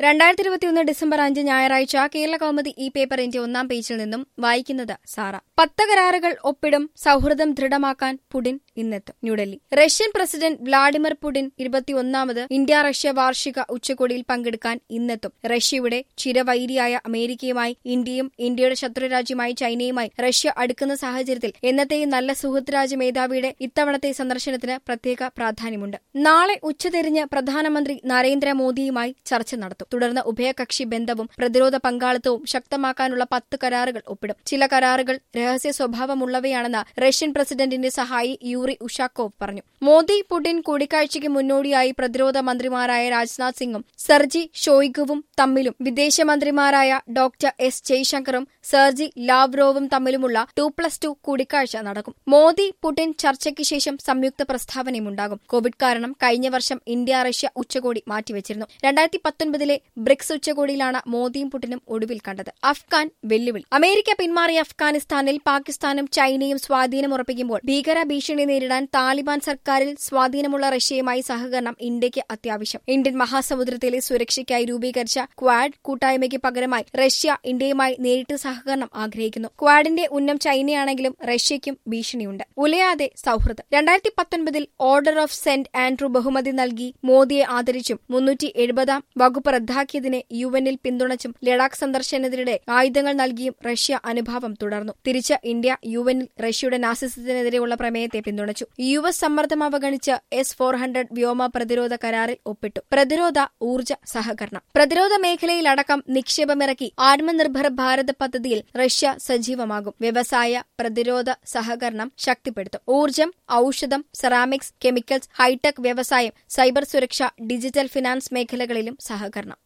രണ്ടായിരത്തി ഇരുപത്തിയൊന്ന് ഡിസംബർ അഞ്ച് ഞായറാഴ്ച കേരള കൗമുദി ഈ പേപ്പറിന്റെ ഒന്നാം പേജിൽ നിന്നും വായിക്കുന്നത് സാറ പത്ത് കരാറുകൾ ഒപ്പിടും സൌഹൃദം ദൃഢമാക്കാൻ പുടിൻ ഇന്നെത്തും New Delhi Russian president Vladimir Putin ഇരുപത്തിയൊന്നാമത് ഇന്ത്യ റഷ്യ വാർഷിക ഉച്ചകോടിയിൽ പങ്കെടുക്കാൻ ഇന്നെത്തും റഷ്യയുടെ ചിരവൈരിയായ അമേരിക്കയുമായി ഇന്ത്യയും ഇന്ത്യയുടെ ശത്രുരാജ്യമായ ചൈനയുമായി റഷ്യ അടുക്കുന്ന സാഹചര്യത്തിൽ എന്നത്തെയും നല്ല സുഹൃത്ത് രാജ്യ മേധാവിയുടെ ഇത്തവണത്തെ സന്ദർശനത്തിന് പ്രത്യേക പ്രാധാന്യമുണ്ട് നാളെ ഉച്ചതിരിഞ്ഞ് പ്രധാനമന്ത്രി നരേന്ദ്രമോദിയുമായി ചർച്ച നടത്തും തുടർന്ന് ഉഭയകക്ഷി ബന്ധവും പ്രതിരോധ പങ്കാളിത്തവും ശക്തമാക്കാനുള്ള പത്ത് കരാറുകൾ ഒപ്പിടും ചില കരാറുകൾ രഹസ്യ സ്വഭാവമുള്ളവയാണെന്ന് റഷ്യൻ പ്രസിഡന്റിന്റെ സഹായി യൂറി ഉഷാക്കോവ് പറഞ്ഞു മോദി പുടിൻ കൂടിക്കാഴ്ചയ്ക്ക് മുന്നോടിയായി പ്രതിരോധ മന്ത്രിമാരായ രാജ്നാഥ് സിംഗും സെർജി ഷോയിഗുവും തമ്മിലും വിദേശമന്ത്രിമാരായ ഡോക്ടർ എസ് ജയശങ്കറും സെർജി ലാവ്റോവും തമ്മിലുമുള്ള ടു പ്ലസ് ടു കൂടിക്കാഴ്ച നടക്കും മോദി പുടിൻ ചർച്ചയ്ക്ക് ശേഷം സംയുക്ത പ്രസ്താവനയുമുണ്ടാകും കോവിഡ് കാരണം കഴിഞ്ഞ വർഷം ഇന്ത്യ റഷ്യ ഉച്ചകോടി മാറ്റിവച്ചിരുന്നു രണ്ടായിരത്തി പത്തൊൻപതിലെ ബ്രിക്സ് ഉച്ചകോടിയിലാണ് മോദിയും പുടിനും ഒടുവിൽ കണ്ടത് അഫ്ഗാൻ വെല്ലുവിളി അമേരിക്ക പിന്മാറിയ അഫ്ഗാനിസ്ഥാനിൽ പാകിസ്ഥാനും ചൈനയും സ്വാധീനം ഉറപ്പിക്കുമ്പോൾ ഭീകര ഭീഷണി നേരിടാൻ താലിബാൻ സർക്കാരിൽ സ്വാധീനമുള്ള റഷ്യയുമായി സഹകരണം ഇന്ത്യയ്ക്ക് അത്യാവശ്യം ഇന്ത്യൻ മഹാസമുദ്രത്തിലെ സുരക്ഷയ്ക്കായി രൂപീകരിച്ച ക്വാഡ് കൂട്ടായ്മയ്ക്ക് പകരമായി റഷ്യ ഇന്ത്യയുമായി നേരിട്ട് സഹകരണം ആഗ്രഹിക്കുന്നു ക്വാഡിന്റെ ഉന്നം ചൈനയാണെങ്കിലും റഷ്യയ്ക്കും ഭീഷണിയുണ്ട് ഉലയാതെ സൌഹൃദം രണ്ടായിരത്തി പത്തൊൻപതിൽ ഓർഡർ ഓഫ് സെന്റ് ആൻഡ്രൂ ബഹുമതി നൽകി മോദിയെ ആദരിച്ചും മുന്നൂറ്റി എഴുപതാം വകുപ്പ് റദ്ദാക്കിയതിനെ യു എനിൽ പിന്തുണച്ചും ലഡാക്ക് സന്ദർശനത്തിനിടെ ആയുധങ്ങൾ നൽകിയും റഷ്യ അനുഭാവം തുടർന്നു തിരിച്ച് ഇന്ത്യ യു എനിൽ റഷ്യയുടെ നാസിസത്തിനെതിരെയുള്ള പ്രമേയത്തെ പിന്തുണച്ചു യു എസ് സമ്മർദ്ദം അവഗണിച്ച് എസ് ഫോർ ഹൺഡ്രഡ് വ്യോമ പ്രതിരോധ കരാറിൽ ഒപ്പിട്ടു പ്രതിരോധ ഊർജ്ജ സഹകരണം പ്രതിരോധ മേഖലയിലടക്കം നിക്ഷേപമിറക്കി ആത്മനിർഭർ ഭാരത് പദ്ധതിയിൽ റഷ്യ സജീവമാകും വ്യവസായ പ്രതിരോധ സഹകരണം ശക്തിപ്പെടുത്തും ഊർജ്ജം ഔഷധം സെറാമിക്സ് കെമിക്കൽസ് ഹൈടെക് വ്യവസായം സൈബർ സുരക്ഷ ഡിജിറ്റൽ ഫിനാൻസ് മേഖലകളിലും സഹകരണം